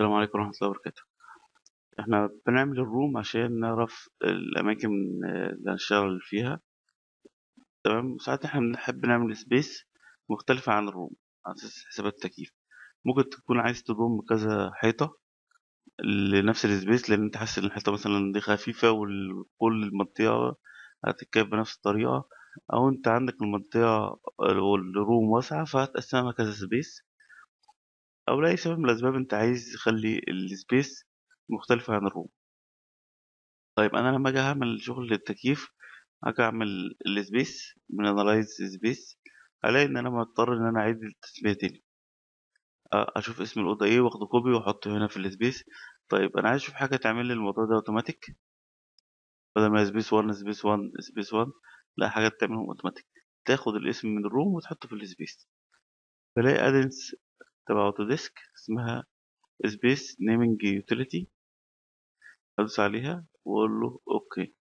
السلام عليكم ورحمة الله وبركاته احنا بنعمل الروم عشان نعرف الأماكن اللي هنشتغل فيها تمام ساعات احنا بنحب نعمل سبيس مختلفة عن الروم على أساس حسابات التكييف ممكن تكون عايز تضم كذا حيطة لنفس السبيس لأن انت حاسس إن الحيطة مثلا دي خفيفة وكل المنطقة هتتكيف بنفس الطريقة أو انت عندك المنطقة والروم واسعة فهتقسمها كذا سبيس أو لأي سبب من الأسباب أنت عايز تخلي السبيس مختلفة عن الروم طيب أنا لما أجي أعمل شغل التكييف أجي أعمل السبيس من أنالايز سبيس ألاقي إن أنا مضطر إن أنا أعيد التسمية تاني أشوف اسم الأوضة إيه وأخده كوبي وأحطه هنا في السبيس طيب أنا عايز أشوف حاجة تعمل لي الموضوع ده أوتوماتيك بدل ما سبيس 1 سبيس 1 سبيس 1 لا حاجات تعملهم أوتوماتيك تاخد الاسم من الروم وتحطه في السبيس بلاقي ادنس تبع اوتوديسك اسمها سبيس نيمينج يوتيليتي ادوس عليها واقول له اوكي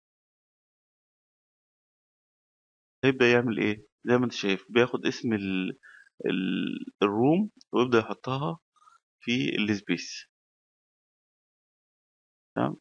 هيبدأ يعمل ايه زي ما انت شايف بياخد اسم ال ال الروم ويبدأ يحطها في السبيس تمام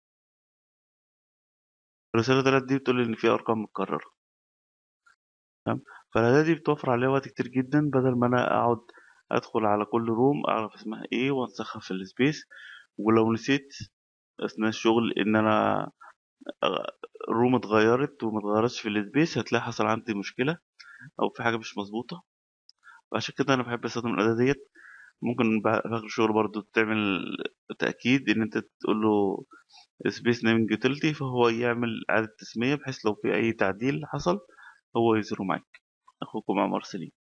الرسالة تلات دي بتقول ان في ارقام متكررة تمام فالأداة دي بتوفر عليها وقت كتير جدا بدل ما انا اقعد ادخل على كل روم اعرف اسمها ايه وانسخها في السبيس ولو نسيت اثناء الشغل ان انا الروم اتغيرت وما اتغيرتش في السبيس هتلاقي حصل عندي مشكله او في حاجه مش مظبوطه وعشان كده انا بحب استخدم الاداه ديت ممكن في اخر الشغل برضو تعمل تاكيد ان انت تقول له سبيس نيمنج يوتيليتي فهو يعمل اعاده تسميه بحيث لو في اي تعديل حصل هو يظهره معاك اخوكم عمر سليم